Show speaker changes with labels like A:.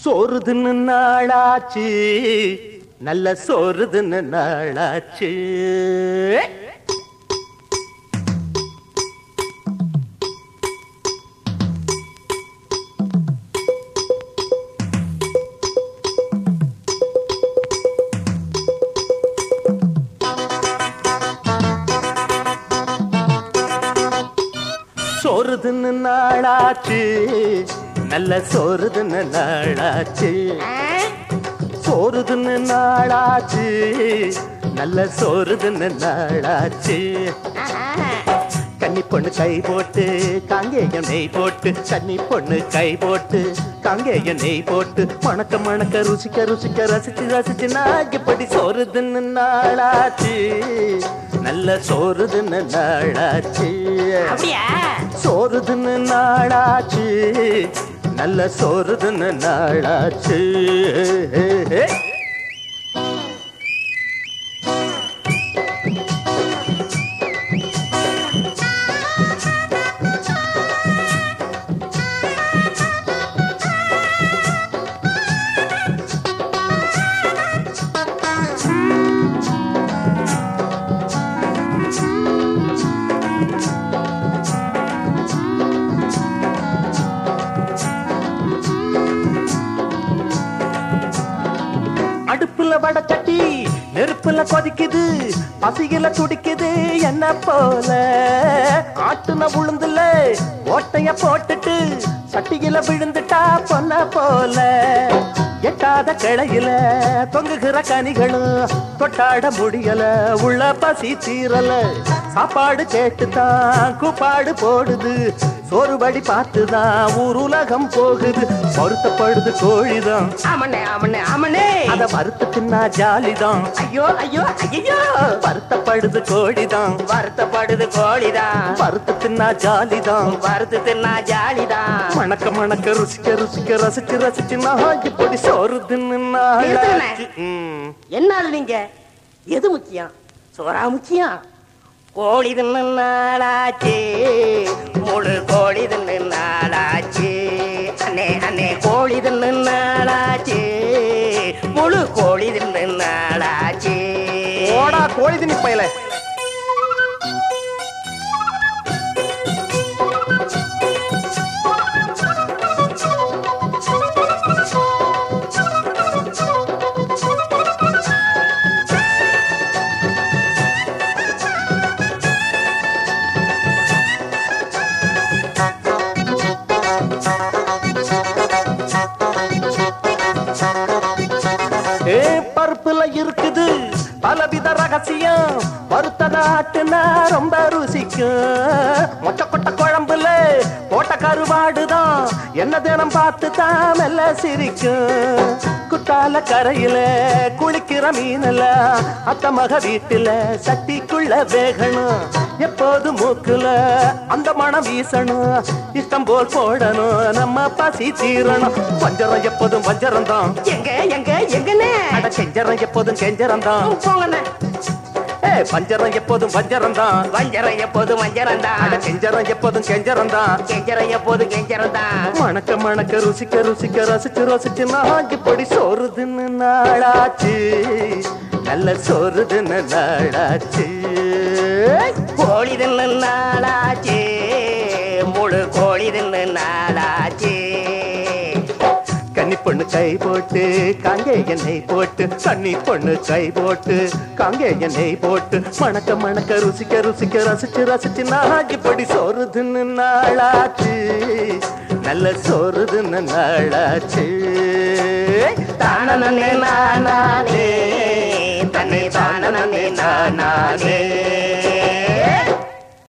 A: சோறுதுன்னு நாளாச்சு நல்ல சோறுதுன்னு நாளாச்சு சோறுதுன்னு நாளாச்சு நல்ல சோறுதுன்னு நாளாச்சு சோறுதுன்னு நாளாச்சு நல்ல சோறுதுன்னு நாளாச்சு கன்னி பொண்ணு கை போட்டு காங்கேயம் நெய் போட்டு கன்னி பொண்ணு கை போட்டு காங்கேயம் நெய் போட்டு மணக்க மணக்க ருசிக்க ருசிக்க ரசிச்சு ரசிச்சு நாகிப்படி சோறுதுன்னு நாளாச்சு நல்ல சோறுதுன்னு நாளாச்சு
B: அப்படியா
A: சோறுதுன்னு நாளாச்சு நல்ல சோறுதுன்னு நாளாச்சு அடுப்புல வடச்சட்டி நெருப்புல கொதிக்குது பசியில துடிக்குது என்ன போல ஆட்டுன உளுந்துல ஓட்டைய போட்டுட்டு சட்டியில விழுந்துட்டா பொன்ன போல எட்டாத கிளையில தொங்குகிற கனிகளும் தொட்டாட முடியல உள்ள பசி தீரல சாப்பாடு கேட்டுதான் கூப்பாடு போடுது சோறுபடி பார்த்துதான் ஊர் உலகம் போகுது வருத்தப்படுது கோழிதான்
B: ஆமண்ணே ஆமண்ணே ஆமண்ணே
A: அத வறுத்து தின்னா ஜாலிதான்
B: ஐயோ ஐயோ ஐயோ
A: வருத்தப்படுது கோழிதான்
B: வருத்தப்படுது கோழிதான்
A: வறுத்து தின்னா ஜாலிதான்
B: வறுத்து தின்னா ஜாலிதான்
A: மணக்க மணக்க ருசிக்க ருசிக்க ரசிச்சு ரசிச்சு நான் இப்படி சோறு தின்னு நாளாச்சு. ம்.
B: என்ன நீங்க எது முக்கியம் சோறா முக்கியம் கோழி தின்னு நாளாச்சு முழு கோழி தின்னு நாளாச்சு அண்ணே அண்ணே கோழி தின்னு நாளாச்சு முழு கோழி தின்னு நாளாச்சு
A: ஓடா கோழி திணி பயல ஏ பருப்புல இருக்குது பலவித ரகசியம் வறுத்ததாட்டுனா ரொம்ப ருசிக்கும் மொச்ச கொட்ட குழம்புல போட்ட கருவாடுதான் என்ன தினம் பார்த்து தான் மெல்ல சிரிக்கும் குத்தால கரையில குளிக்கிற மீனல அத்த மக வீட்டுல சட்டிக்குள்ள வேகணும் எப்போது மூக்குல அந்த மனம் வீசணும் இஷ்டம் போல் போடணும் நம்ம பசி தீரணும் வஞ்சரம் எப்போதும் வஞ்சரம் தான்
B: எங்க எங்க எங்கண்ணே
A: அட செஞ்சரம் எப்போதும் செஞ்சரம் தான்
B: போங்கண்ணே
A: ஏ பஞ்சரம் எப்போதும் வஞ்சரம் தான்
B: வஞ்சரம் எப்போது வஞ்சரம்
A: அட
B: தான்
A: செஞ்சரம் எப்போதும் செஞ்சரம் தான்
B: கெஞ்சரம் எப்போது கெஞ்சரம் தான்
A: மணக்க மணக்க ருசிக்க ருசிக்க ரசிச்சு ரசிச்சு நான் இப்படி சோறுதுன்னு நாளாச்சு நல்ல சோறுதுன்னு நாளாச்சு
B: கோழி தின்னு நாளாச்சு முழு கோழி தின்னு நாளாச்சு
A: கன்னி பொண்ணு கை போட்டு காங்கே எண்ணெய் போட்டு கன்னி பொண்ணு கை போட்டு காங்கே எண்ணெய் போட்டு மணக்க மணக்க ருசிக்க ருசிக்க ரசிச்சு ரசிச்சு நான் இப்படி சோறுதுன்னு நாளாச்சு நல்ல சோறுதுன்னு நாளாச்சு
B: தானே நானே தன்னை தானே நானே